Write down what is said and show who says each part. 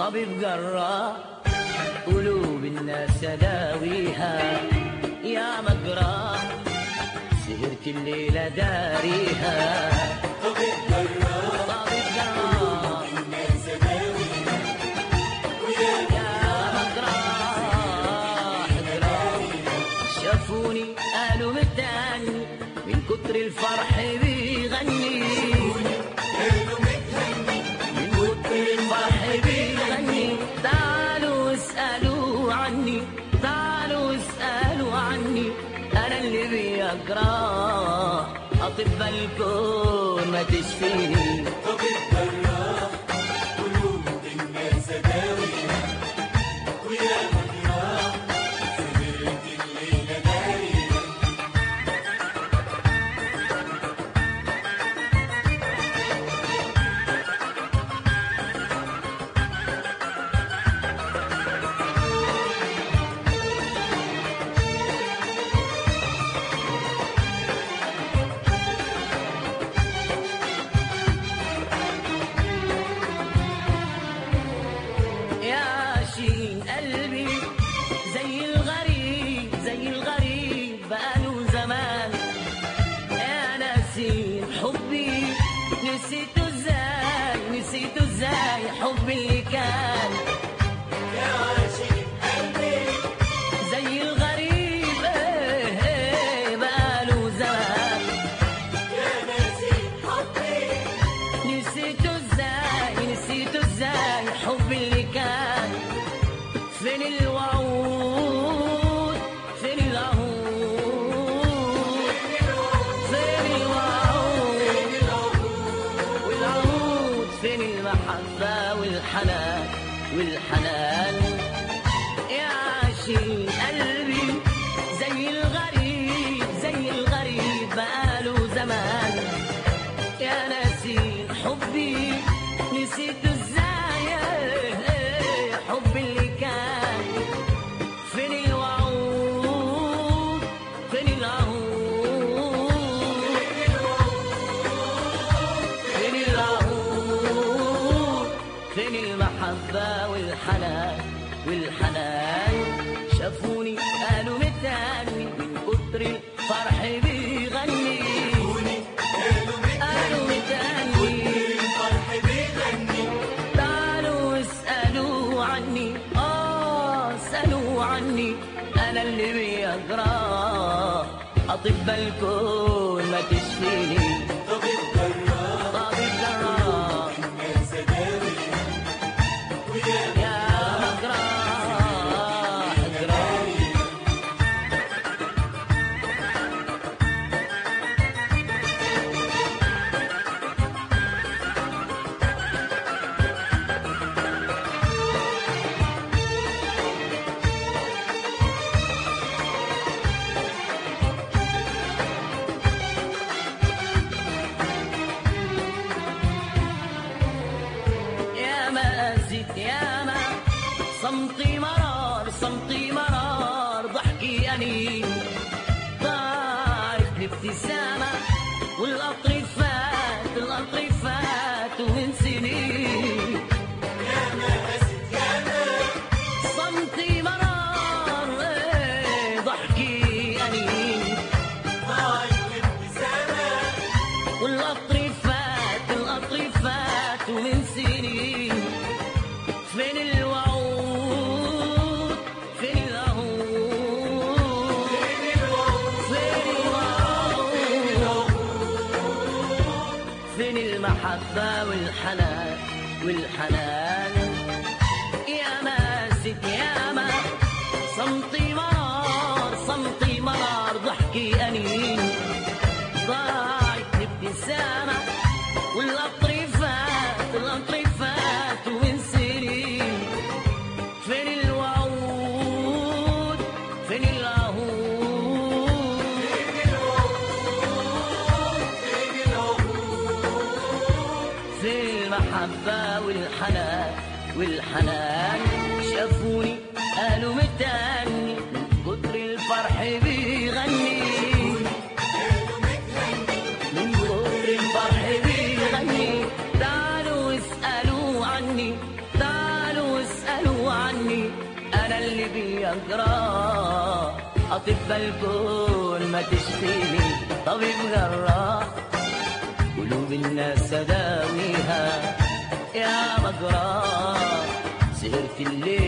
Speaker 1: طبيب جراح قلوب الناس داويها يا مجراح سهرت الليلة داريها طبيب جراح يا مجراح جراح شافوني قالوا متاني من كتر الفرح بيغني من كتر الفرح بيغني تعالوا اسألوا عني تعالوا اسألوا عني أنا اللي بيجراه أطباء الكون ما تشفيني يا شين قلبي زي الغريب زي الغريب بقاله زمان يا ناسين حبي نسيته ازاي نسيته ازاي حبي اللي كان زي الغريب ايه ايه بقاله زمان نسيته ازاي نسيته ازاي حبي اللي كان فين الوعود فين العهود فين الوعود والعهود فين المحبة والحنان والحنان يا عاشق قلبي زي الغريب زي الغريب بقاله زمان يا ناسين حبي نسيت ازاي حبي اللي كان فين الوعود فين العهود فين العهود فين المحبة والحنان والحنان شافوني قالوا متاني من كتر الفرح بيغني قالوا متاني تعالوا اسألوا عني آه اسألوا عني أنا اللي بيجراه أطباء الكون ما تشفيني طبيب جراح يا مجراح جراح يا ما أزيد يا ما صمتي مرار صمتي مرار ضحكي أنين ضاعت الابتسامة والقطر فات القطر فات ومن سنين صمتي مرار إيه، ضحكي أنين والقطر فات القطر فات ومن سنين فين الوعود فين العهود فين الوعود فين المحبة والحنان والحنان يا ماسك يا ما صمتي مرار صمتي مرار ضحكي أنين ضاعت الابتسامة والقطر فات القطر فات ومن سنين فين الوعود فين العهود في المحبة والحنان والحنان شافوني قالوا متاني من كتر الفرح بيغني من كتر الفرح بيغني تعالوا اسألوا عني تعالوا أطب الكون ما تشفيني طبيب غراء قلوب الناس داويها يا مقرا سهرت الليل